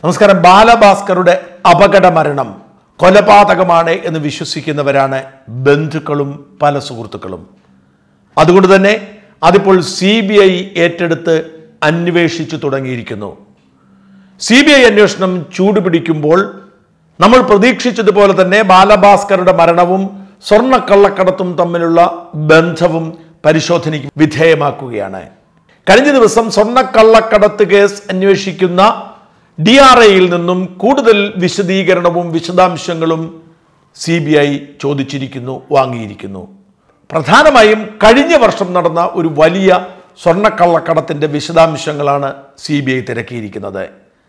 നമസ്കാരം ബാലഭാസ്കറുടെ അപകട മരണം കൊലപാതകമാണ് എന്ന് വിശ്വസിക്കുന്നവരാണ് ബന്ധുക്കളും പല സുഹൃത്തുക്കളും അതുകൊണ്ട് തന്നെ അതിപ്പോൾ സി ബി ഐ ഏറ്റെടുത്ത് അന്വേഷിച്ചു തുടങ്ങിയിരിക്കുന്നു സി ബി ഐ അന്വേഷണം ചൂടുപിടിക്കുമ്പോൾ നമ്മൾ പ്രതീക്ഷിച്ചതുപോലെ തന്നെ ബാലഭാസ്കറുടെ മരണവും സ്വർണ്ണക്കള്ളക്കടത്തും തമ്മിലുള്ള ബന്ധവും പരിശോധനയ്ക്ക് വിധേയമാക്കുകയാണ് കഴിഞ്ഞ ദിവസം സ്വർണ്ണക്കള്ളക്കടത്ത് കേസ് അന്വേഷിക്കുന്ന ഡി ആർ ഐയിൽ നിന്നും കൂടുതൽ വിശദീകരണവും വിശദാംശങ്ങളും സി ബി ഐ ചോദിച്ചിരിക്കുന്നു വാങ്ങിയിരിക്കുന്നു പ്രധാനമായും കഴിഞ്ഞ വർഷം നടന്ന ഒരു വലിയ സ്വർണ്ണക്കള്ളക്കടത്തിന്റെ വിശദാംശങ്ങളാണ് സി ബി ഐ തിരക്കിയിരിക്കുന്നത്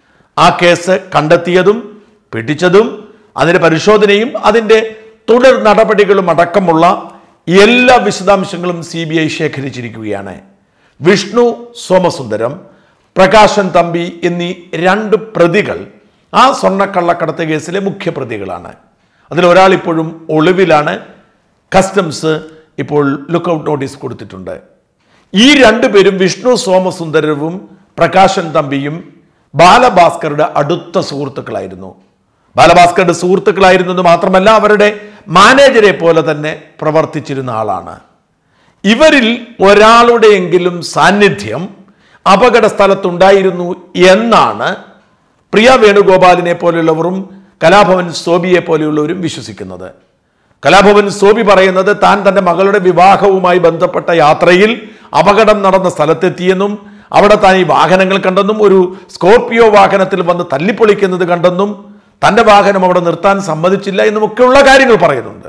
ആ കേസ് കണ്ടെത്തിയതും പിടിച്ചതും അതിന്റെ പരിശോധനയും അതിന്റെ തുടർ നടപടികളും അടക്കമുള്ള എല്ലാ വിശദാംശങ്ങളും സി ബി ഐ ശേഖരിച്ചിരിക്കുകയാണ് വിഷ്ണു സോമസുന്ദരം പ്രകാശൻ തമ്പി എന്നീ രണ്ട് പ്രതികൾ ആ സ്വർണ്ണക്കള്ളക്കടത്ത് കേസിലെ മുഖ്യ പ്രതികളാണ് അതിൽ ഒരാൾ ഇപ്പോഴും ഒളിവിലാണ് കസ്റ്റംസ് ഇപ്പോൾ ലുക്കൌട്ട് നോട്ടീസ് കൊടുത്തിട്ടുണ്ട് ഈ രണ്ടുപേരും വിഷ്ണു സോമസുന്ദരവും പ്രകാശൻ തമ്പിയും ബാലഭാസ്കറുടെ അടുത്ത സുഹൃത്തുക്കളായിരുന്നു ബാലഭാസ്കറുടെ സുഹൃത്തുക്കളായിരുന്നു എന്ന് മാത്രമല്ല അവരുടെ മാനേജരെ പോലെ തന്നെ പ്രവർത്തിച്ചിരുന്ന ആളാണ് ഇവരിൽ ഒരാളുടെയെങ്കിലും സാന്നിധ്യം അപകട സ്ഥലത്തുണ്ടായിരുന്നു എന്നാണ് പ്രിയ വേണുഗോപാലിനെ പോലെയുള്ളവരും കലാഭവൻ സോബിയെ പോലെയുള്ളവരും വിശ്വസിക്കുന്നത് കലാഭവൻ സോബി പറയുന്നത് താൻ തന്റെ മകളുടെ വിവാഹവുമായി ബന്ധപ്പെട്ട യാത്രയിൽ അപകടം നടന്ന സ്ഥലത്തെത്തിയെന്നും അവിടെ താൻ ഈ വാഹനങ്ങൾ കണ്ടെന്നും ഒരു സ്കോർപിയോ വാഹനത്തിൽ വന്ന് തല്ലിപ്പൊളിക്കുന്നത് കണ്ടെന്നും തന്റെ വാഹനം അവിടെ നിർത്താൻ സമ്മതിച്ചില്ല എന്നുമൊക്കെയുള്ള കാര്യങ്ങൾ പറയുന്നുണ്ട്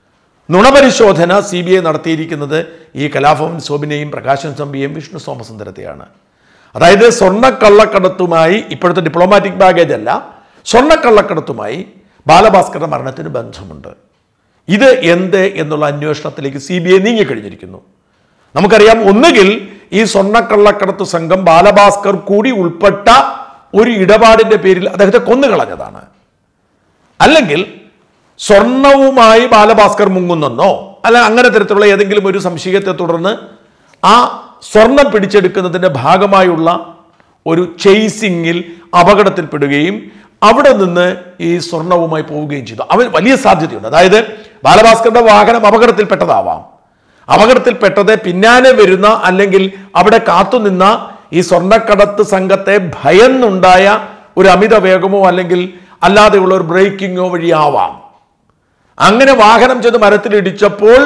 നുണപരിശോധന സി ബി ഐ നടത്തിയിരിക്കുന്നത് ഈ കലാഭവൻ സോബിനെയും പ്രകാശൻ തമ്പിയെയും വിഷ്ണു സോമസുന്ദരത്തെയാണ് അതായത് സ്വർണ്ണക്കള്ളക്കടത്തുമായി ഇപ്പോഴത്തെ ഡിപ്ലോമാറ്റിക് ബാഗേജ് അല്ല സ്വർണ്ണക്കള്ളക്കടത്തുമായി ബാലഭാസ്കറുടെ മരണത്തിന് ബന്ധമുണ്ട് ഇത് എന്ത് എന്നുള്ള അന്വേഷണത്തിലേക്ക് സി ബി ഐ നീങ്ങിക്കഴിഞ്ഞിരിക്കുന്നു നമുക്കറിയാം ഒന്നുകിൽ ഈ സ്വർണ്ണക്കള്ളക്കടത്ത് സംഘം ബാലഭാസ്കർ കൂടി ഉൾപ്പെട്ട ഒരു ഇടപാടിന്റെ പേരിൽ അദ്ദേഹത്തെ കൊന്നുകളഞ്ഞതാണ് അല്ലെങ്കിൽ സ്വർണവുമായി ബാലഭാസ്കർ മുങ്ങുന്നെന്നോ അല്ല അങ്ങനെ തരത്തിലുള്ള ഏതെങ്കിലും ഒരു സംശയത്തെ തുടർന്ന് ആ സ്വർണം പിടിച്ചെടുക്കുന്നതിന്റെ ഭാഗമായുള്ള ഒരു ചേസിങ്ങിൽ അപകടത്തിൽപ്പെടുകയും അവിടെ നിന്ന് ഈ സ്വർണവുമായി പോവുകയും ചെയ്തു അവൻ വലിയ സാധ്യതയുണ്ട് അതായത് ബാലഭാസ്കറുടെ വാഹനം അപകടത്തിൽപ്പെട്ടതാവാം അപകടത്തിൽപ്പെട്ടത് പിന്നാലെ വരുന്ന അല്ലെങ്കിൽ അവിടെ കാത്തുനിന്ന ഈ സ്വർണ്ണക്കടത്ത് സംഘത്തെ ഭയന്നുണ്ടായ ഒരു അമിത വേഗമോ അല്ലെങ്കിൽ അല്ലാതെയുള്ള ഒരു ബ്രേക്കിങ്ങോ വഴിയാവാം അങ്ങനെ വാഹനം ചെന്ന് മരത്തിലിടിച്ചപ്പോൾ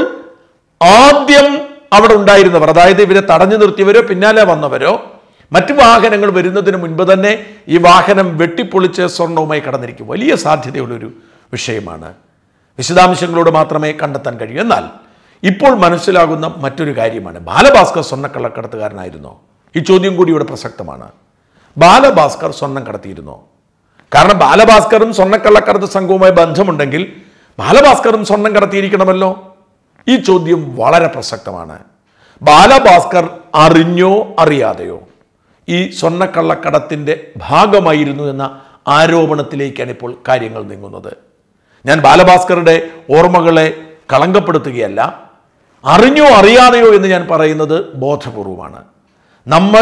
ആദ്യം അവിടെ ഉണ്ടായിരുന്നവർ അതായത് ഇവരെ തടഞ്ഞു നിർത്തിയവരോ പിന്നാലെ വന്നവരോ മറ്റു വാഹനങ്ങൾ വരുന്നതിന് മുൻപ് തന്നെ ഈ വാഹനം വെട്ടിപ്പൊളിച്ച് സ്വർണവുമായി കടന്നിരിക്കും വലിയ സാധ്യതയുള്ളൊരു വിഷയമാണ് വിശദാംശങ്ങളോട് മാത്രമേ കണ്ടെത്താൻ കഴിയൂ എന്നാൽ ഇപ്പോൾ മനസ്സിലാകുന്ന മറ്റൊരു കാര്യമാണ് ബാലഭാസ്കർ സ്വർണ്ണക്കള്ളക്കടത്തുകാരനായിരുന്നോ ഈ ചോദ്യം കൂടി ഇവിടെ പ്രസക്തമാണ് ബാലഭാസ്കർ സ്വർണം കടത്തിയിരുന്നോ കാരണം ബാലഭാസ്കറും സ്വർണ്ണക്കള്ളക്കടത്ത് സംഘവുമായി ബന്ധമുണ്ടെങ്കിൽ ബാലഭാസ്കറും സ്വർണം കടത്തിയിരിക്കണമല്ലോ ഈ ചോദ്യം വളരെ പ്രസക്തമാണ് ബാലഭാസ്കർ അറിഞ്ഞോ അറിയാതെയോ ഈ സ്വർണ്ണക്കള്ളക്കടത്തിന്റെ ഭാഗമായിരുന്നു എന്ന ആരോപണത്തിലേക്കാണ് ഇപ്പോൾ കാര്യങ്ങൾ നീങ്ങുന്നത് ഞാൻ ബാലഭാസ്കറുടെ ഓർമ്മകളെ കളങ്കപ്പെടുത്തുകയല്ല അറിഞ്ഞോ അറിയാതെയോ എന്ന് ഞാൻ പറയുന്നത് ബോധപൂർവമാണ് നമ്മൾ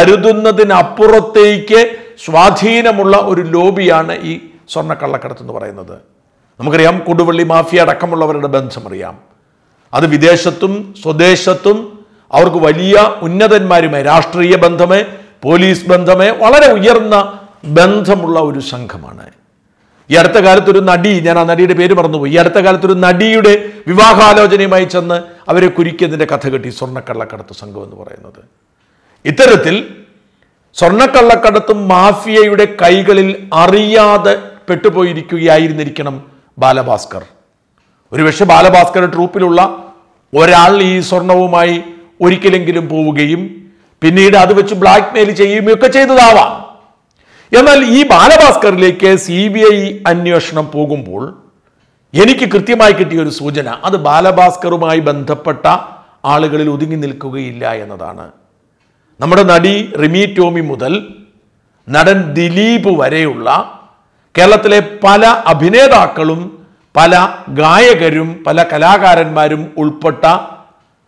കരുതുന്നതിനപ്പുറത്തേക്ക് സ്വാധീനമുള്ള ഒരു ലോബിയാണ് ഈ സ്വർണ്ണക്കള്ളക്കടത്ത് എന്ന് പറയുന്നത് നമുക്കറിയാം കൊടുവള്ളി മാഫിയ അടക്കമുള്ളവരുടെ ബന്ധമറിയാം അത് വിദേശത്തും സ്വദേശത്തും അവർക്ക് വലിയ ഉന്നതന്മാരുമായി രാഷ്ട്രീയ ബന്ധമേ പോലീസ് ബന്ധമേ വളരെ ഉയർന്ന ബന്ധമുള്ള ഒരു സംഘമാണ് ഈ അടുത്ത കാലത്ത് ഒരു നടി ഞാൻ ആ നടിയുടെ പേര് മറന്നുപോയി ഈ അടുത്ത കാലത്ത് ഒരു നടിയുടെ വിവാഹാലോചനയുമായി ചെന്ന് അവരെ കുരുക്കിയതിൻ്റെ കഥ കെട്ടി സ്വർണ്ണക്കള്ളക്കടത്ത് സംഘം എന്ന് പറയുന്നത് ഇത്തരത്തിൽ സ്വർണ്ണക്കള്ളക്കടത്തും മാഫിയയുടെ കൈകളിൽ അറിയാതെ പെട്ടുപോയിരിക്കുകയായിരുന്നിരിക്കണം ബാലഭാസ്കർ ഒരുപക്ഷെ ബാലഭാസ്കർ ട്രൂപ്പിലുള്ള ഒരാൾ ഈ സ്വർണവുമായി ഒരിക്കലെങ്കിലും പോവുകയും പിന്നീട് അത് വെച്ച് ബ്ലാക്ക് മെയിൽ ചെയ്യുകയും ഒക്കെ ചെയ്തതാവാം എന്നാൽ ഈ ബാലഭാസ്കറിലേക്ക് സി ബി ഐ അന്വേഷണം പോകുമ്പോൾ എനിക്ക് കൃത്യമായി കിട്ടിയ ഒരു സൂചന അത് ബാലഭാസ്കറുമായി ബന്ധപ്പെട്ട ആളുകളിൽ ഒതുങ്ങി നിൽക്കുകയില്ല എന്നതാണ് നമ്മുടെ നടി റിമി ടോമി മുതൽ നടൻ ദിലീപ് വരെയുള്ള കേരളത്തിലെ പല അഭിനേതാക്കളും പല ഗായകരും പല കലാകാരന്മാരും ഉൾപ്പെട്ട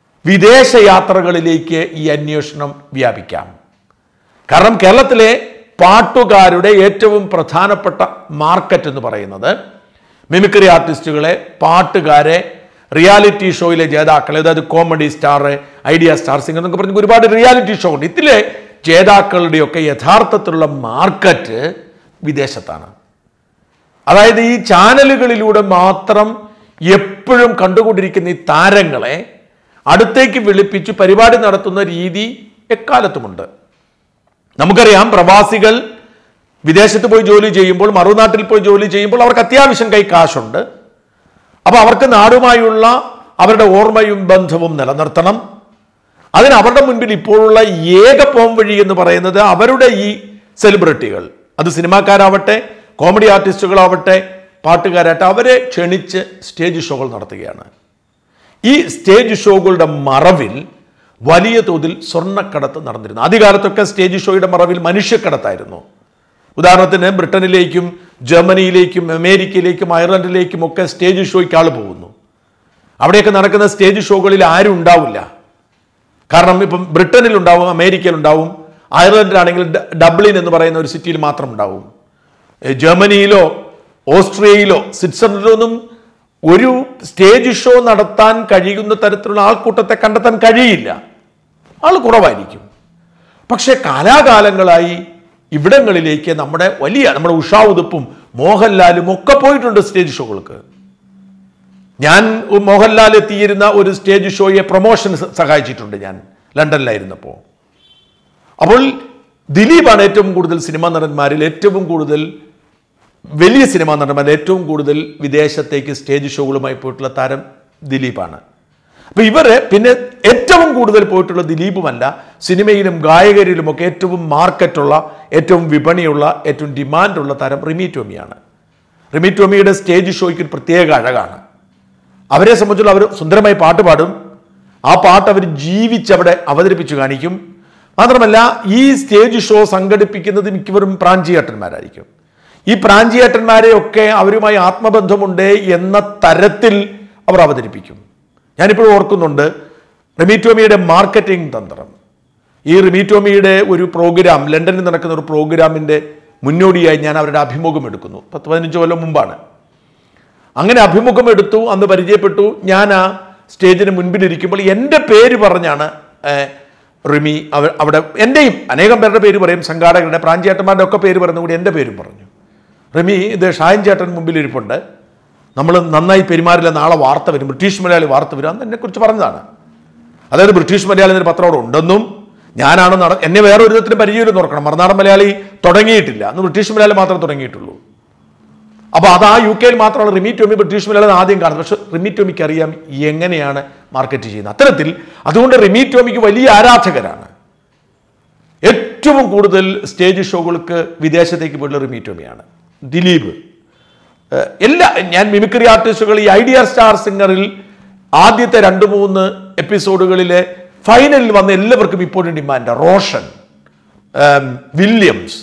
വിദേശ യാത്രകളിലേക്ക് ഈ അന്വേഷണം വ്യാപിക്കാം കാരണം കേരളത്തിലെ പാട്ടുകാരുടെ ഏറ്റവും പ്രധാനപ്പെട്ട മാർക്കറ്റ് എന്ന് പറയുന്നത് മിമിക്രി ആർട്ടിസ്റ്റുകളെ പാട്ടുകാരെ റിയാലിറ്റി ഷോയിലെ ജേതാക്കളെ അതായത് comedy star idea star singer എന്നൊക്കെ പറഞ്ഞ് ഒരുപാട് റിയാലിറ്റി ഷോ ഉണ്ട് ഇതിലെ ജേതാക്കളുടെയൊക്കെ യഥാർത്ഥത്തിലുള്ള മാർക്കറ്റ് വിദേശത്താണ് അതായത് ഈ ചാനലുകളിലൂടെ മാത്രം എപ്പോഴും കണ്ടുകൊണ്ടിരിക്കുന്ന ഈ താരങ്ങളെ അടുത്തേക്ക് വിളിപ്പിച്ച് പരിപാടി നടത്തുന്ന രീതി എക്കാലത്തുമുണ്ട് നമുക്കറിയാം പ്രവാസികൾ വിദേശത്ത് പോയി ജോലി ചെയ്യുമ്പോൾ മറുനാട്ടിൽ പോയി ജോലി ചെയ്യുമ്പോൾ അവർക്ക് അത്യാവശ്യം കൈ കാശുണ്ട് അപ്പോൾ അവർക്ക് നാടുമായുള്ള അവരുടെ ഓർമ്മയും ബന്ധവും നിലനിർത്തണം അതിന് അവരുടെ മുൻപിൽ ഇപ്പോഴുള്ള ഏക പോം വഴി എന്ന് പറയുന്നത് അവരുടെ ഈ സെലിബ്രിറ്റികൾ അത് സിനിമാക്കാരാവട്ടെ കോമഡി ആർട്ടിസ്റ്റുകളാവട്ടെ പാട്ടുകാരാവട്ടെ അവരെ ക്ഷണിച്ച് സ്റ്റേജ് ഷോകൾ നടത്തുകയാണ് ഈ സ്റ്റേജ് ഷോകളുടെ മറവിൽ വലിയ തോതിൽ സ്വർണ്ണക്കടത്ത് നടന്നിരുന്നു ആദ്യകാലത്തൊക്കെ സ്റ്റേജ് ഷോയുടെ മറവിൽ മനുഷ്യക്കടത്തായിരുന്നു ഉദാഹരണത്തിന് ബ്രിട്ടനിലേക്കും ജർമ്മനിയിലേക്കും അമേരിക്കയിലേക്കും അയർലൻഡിലേക്കും ഒക്കെ സ്റ്റേജ് ഷോയ്ക്ക് ആൾ പോകുന്നു അവിടെയൊക്കെ നടക്കുന്ന സ്റ്റേജ് ഷോകളിൽ ആരും ഉണ്ടാവില്ല കാരണം ഇപ്പം ബ്രിട്ടനിൽ ഉണ്ടാവും അമേരിക്കയിൽ ഉണ്ടാവും അയർലൻഡിലാണെങ്കിൽ ഡ- ഡബ്ലിൻ എന്ന് പറയുന്ന ഒരു സിറ്റിയിൽ മാത്രം ഉണ്ടാവും ഏ, ജർമ്മനിയിലോ ഓസ്ട്രിയയിലോ സ്വിറ്റ്സർലൻഡിലോ ഒന്നും ഒരു സ്റ്റേജ് ഷോ നടത്താൻ കഴിയുന്ന തരത്തിലുള്ള ആൾക്കൂട്ടത്തെ കണ്ടെത്താൻ കഴിയില്ല ആൾ കുറവായിരിക്കും പക്ഷേ കാലാകാലങ്ങളായി ഇവിടങ്ങളിലേക്ക് നമ്മുടെ വലിയ നമ്മുടെ ഉഷാ ഉതുപ്പും മോഹൻലാലും ഒക്കെ പോയിട്ടുണ്ട് സ്റ്റേജ് ഷോകൾക്ക് ഞാൻ മോഹൻലാൽ എത്തിയിരുന്ന ഒരു സ്റ്റേജ് ഷോയെ പ്രൊമോഷൻ സഹായിച്ചിട്ടുണ്ട് ഞാൻ ലണ്ടനിലായിരുന്നപ്പോൾ അപ്പോൾ ദിലീപാണ് ഏറ്റവും കൂടുതൽ സിനിമാ നടന്മാരിൽ ഏറ്റവും കൂടുതൽ വലിയ സിനിമാ നടന്മാരിൽ ഏറ്റവും കൂടുതൽ വിദേശത്തേക്ക് സ്റ്റേജ് ഷോകളുമായി പോയിട്ടുള്ള താരം ദിലീപാണ് അപ്പൊ ഇവര് പിന്നെ ഏറ്റവും കൂടുതൽ പോയിട്ടുള്ള ദിലീപുമല്ല സിനിമയിലും ഗായകരിലും ഒക്കെ ഏറ്റവും മാർക്കറ്റുള്ള ഏറ്റവും വിപണിയുള്ള ഏറ്റവും ഡിമാൻഡുള്ള താരം റിമി ടോമിയാണ് റിമി ടോമിയുടെ സ്റ്റേജ് ഷോയ്ക്ക് ഒരു പ്രത്യേക അഴകാണ് അവരെ സംബന്ധിച്ചുള്ള അവർ സുന്ദരമായി പാട്ട് പാടും ആ പാട്ട് അവർ ജീവിച്ചവിടെ അവതരിപ്പിച്ചു കാണിക്കും മാത്രമല്ല ഈ സ്റ്റേജ് ഷോ സംഘടിപ്പിക്കുന്നത് മിക്കവരും പ്രാഞ്ചിയേട്ടന്മാരായിരിക്കും ഈ പ്രാഞ്ചിയേട്ടന്മാരെയൊക്കെ അവരുമായി ആത്മബന്ധമുണ്ട് എന്ന തരത്തിൽ അവർ അവതരിപ്പിക്കും ഞാനിപ്പോഴും ഓർക്കുന്നുണ്ട് റിമിറ്റോമിയുടെ മാർക്കറ്റിംഗ് തന്ത്രം ഈ റിമിറ്റോമിയുടെ ഒരു പ്രോഗ്രാം ലണ്ടനിൽ നടക്കുന്ന ഒരു പ്രോഗ്രാമിൻ്റെ മുന്നോടിയായി ഞാൻ അവരുടെ അഭിമുഖം എടുക്കുന്നു പത്ത് പതിനഞ്ച് കൊല്ലം മുമ്പാണ് അങ്ങനെ അഭിമുഖം എടുത്തു അന്ന് പരിചയപ്പെട്ടു ഞാൻ ആ സ്റ്റേജിന് മുൻപിലിരിക്കുമ്പോൾ എൻ്റെ പേര് പറഞ്ഞാണ് ഏഹ്, റിമി അവ അവിടെ എൻ്റെയും അനേകം പേരുടെ പേര് പറയും സംഘാടകരുടെ പ്രാഞ്ചേട്ടന്മാരുടെ ഒക്കെ പേര് പറയുന്ന കൂടി എൻ്റെ പേരും പറഞ്ഞു റിമി ഇത് ഷായൻ ചേട്ടൻ മുമ്പിൽ ഇരിപ്പുണ്ട് നമ്മൾ നന്നായി പെരുമാറില്ല നാളെ വാർത്ത വരും ബ്രിട്ടീഷ് മലയാളി വാർത്ത വരും അന്ന് എന്നെക്കുറിച്ച് പറഞ്ഞതാണ് അതായത് ബ്രിട്ടീഷ് മലയാളി എന്നൊരു പത്രം അവിടെ ഉണ്ടെന്നും ഞാനാണ് നട എന്നെ വേറെ ഒരു വിധത്തിലും പരിചയം നോക്കണം മറുനാടൻ മലയാളി തുടങ്ങിയിട്ടില്ല അന്ന് ബ്രിട്ടീഷ് മലയാളി മാത്രമേ തുടങ്ങിയിട്ടുള്ളൂ അപ്പോൾ അത് ആ യു കെയിൽ മാത്രമാണ് റിമി ടോമി ബ്രിട്ടീഷ് മലയാളം ആദ്യം കാണുന്നത് പക്ഷെ റിമി ടോമിക്ക് അറിയാം എങ്ങനെയാണ് മാർക്കറ്റ് ചെയ്യുന്നത് അത്തരത്തിൽ അതുകൊണ്ട് റിമി ടോമിക്ക് വലിയ ആരാധകരാണ് ഏറ്റവും കൂടുതൽ സ്റ്റേജ് ഷോകൾക്ക് വിദേശത്തേക്ക് പോയിട്ടുള്ള റിമി ടോമിയാണ് ദിലീപ് ഏഹ് എല്ലാ ഞാൻ മിമിക്രി ആർട്ടിസ്റ്റുകൾ ഈ ഐഡിയ സ്റ്റാർ സിംഗറിൽ ആദ്യത്തെ രണ്ട് മൂന്ന് എപ്പിസോഡുകളിലെ ഫൈനലിൽ വന്ന എല്ലാവർക്കും ഇപ്പോഴും ഡിമാൻഡ് റോഷൻ ഏം, വില്യംസ്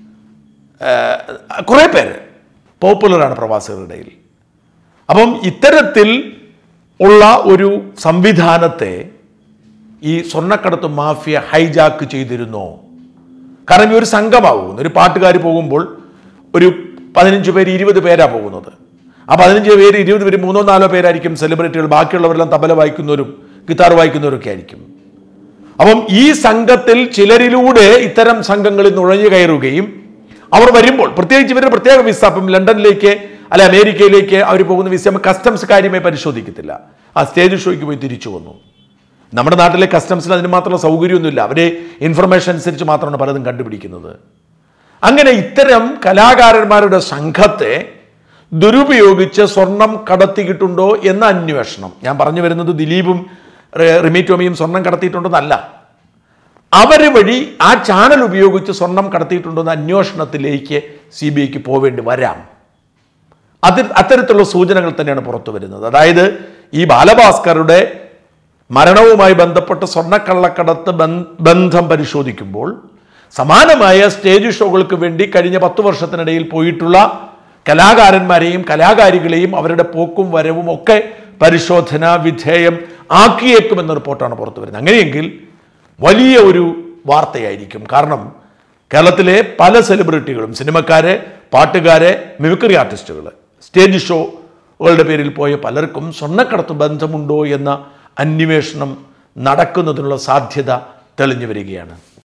കുറേ പേര് പോപ്പുലറാണ് പ്രവാസികളുടെ ഇടയിൽ അപ്പം ഇത്തരത്തിൽ ഉള്ള ഒരു സംവിധാനത്തെ ഈ സ്വർണ്ണക്കടത്ത് മാഫിയ ഹൈജാക്ക് ചെയ്തിരുന്നോ കാരണം ഈ ഒരു സംഘമാകുന്നു ഒരു പാട്ടുകാർ പോകുമ്പോൾ ഒരു പതിനഞ്ച് പേര് ഇരുപത് പേരാ പോകുന്നത് ആ പതിനഞ്ച് പേര് ഇരുപത് പേര് മൂന്നോ നാലോ പേരായിരിക്കും സെലിബ്രിറ്റികൾ ബാക്കിയുള്ളവരെല്ലാം തബല വായിക്കുന്നവരും ഗിത്താർ വായിക്കുന്നവരൊക്കെ ആയിരിക്കും അപ്പം ഈ സംഘത്തിൽ ചിലരിലൂടെ ഇത്തരം സംഘങ്ങളിൽ നുഴഞ്ഞു കയറുകയും അവർ വരുമ്പോൾ പ്രത്യേകിച്ച് ഇവരുടെ പ്രത്യേക വിസ അപ്പം ലണ്ടനിലേക്ക് അല്ലെ അമേരിക്കയിലേക്ക് അവർ പോകുന്ന വിസ നമ്മൾ കസ്റ്റംസ് കാര്യമായി പരിശോധിക്കത്തില്ല ആ സ്റ്റേജ് ഷോയ്ക്ക് പോയി തിരിച്ചു വന്നു നമ്മുടെ നാട്ടിലെ കസ്റ്റംസിന് അതിന് മാത്രം സൗകര്യമൊന്നുമില്ല അവരെ ഇൻഫർമേഷൻ അനുസരിച്ച് മാത്രമാണ് പലതും കണ്ടുപിടിക്കുന്നത് അങ്ങനെ ഇത്തരം കലാകാരന്മാരുടെ സംഘത്തെ ദുരുപയോഗിച്ച് സ്വർണം കടത്തിയിട്ടുണ്ടോ എന്ന അന്വേഷണം ഞാൻ പറഞ്ഞു വരുന്നത് ദിലീപും റെ- റിമി ടോമിയും സ്വർണം കടത്തിയിട്ടുണ്ടെന്നല്ല അവര് വഴി ആ ചാനൽ ഉപയോഗിച്ച് സ്വർണം കടത്തിയിട്ടുണ്ടോ എന്ന അന്വേഷണത്തിലേക്ക് സി ബി ഐക്ക് പോവേണ്ടി വരാം അതിൽ അത്തരത്തിലുള്ള സൂചനകൾ തന്നെയാണ് പുറത്തു വരുന്നത് അതായത് ഈ ബാലഭാസ്കറുടെ മരണവുമായി ബന്ധപ്പെട്ട് സ്വർണ്ണക്കള്ളക്കടത്ത് ബന്ധ- ബന്ധം പരിശോധിക്കുമ്പോൾ സമാനമായ സ്റ്റേജ് ഷോകൾക്ക് വേണ്ടി കഴിഞ്ഞ പത്ത് വർഷത്തിനിടയിൽ പോയിട്ടുള്ള കലാകാരന്മാരെയും കലാകാരികളെയും അവരുടെ പോക്കും വരവും ഒക്കെ പരിശോധന വിധേയം ആക്കിയേക്കുമെന്ന റിപ്പോർട്ടാണ് പുറത്തു വരുന്നത് അങ്ങനെയെങ്കിൽ വലിയ ഒരു വാർത്തയായിരിക്കും കാരണം കേരളത്തിലെ പല സെലിബ്രിറ്റികളും സിനിമക്കാരെ പാട്ടുകാരെ മിമിക്രി ആർട്ടിസ്റ്റുകൾ സ്റ്റേജ് ഷോകളുടെ പേരിൽ പോയ പലർക്കും സ്വർണ്ണക്കടത്ത് ബന്ധമുണ്ടോ എന്ന അന്വേഷണം നടക്കുന്നതിനുള്ള സാധ്യത തെളിഞ്ഞു വരികയാണ്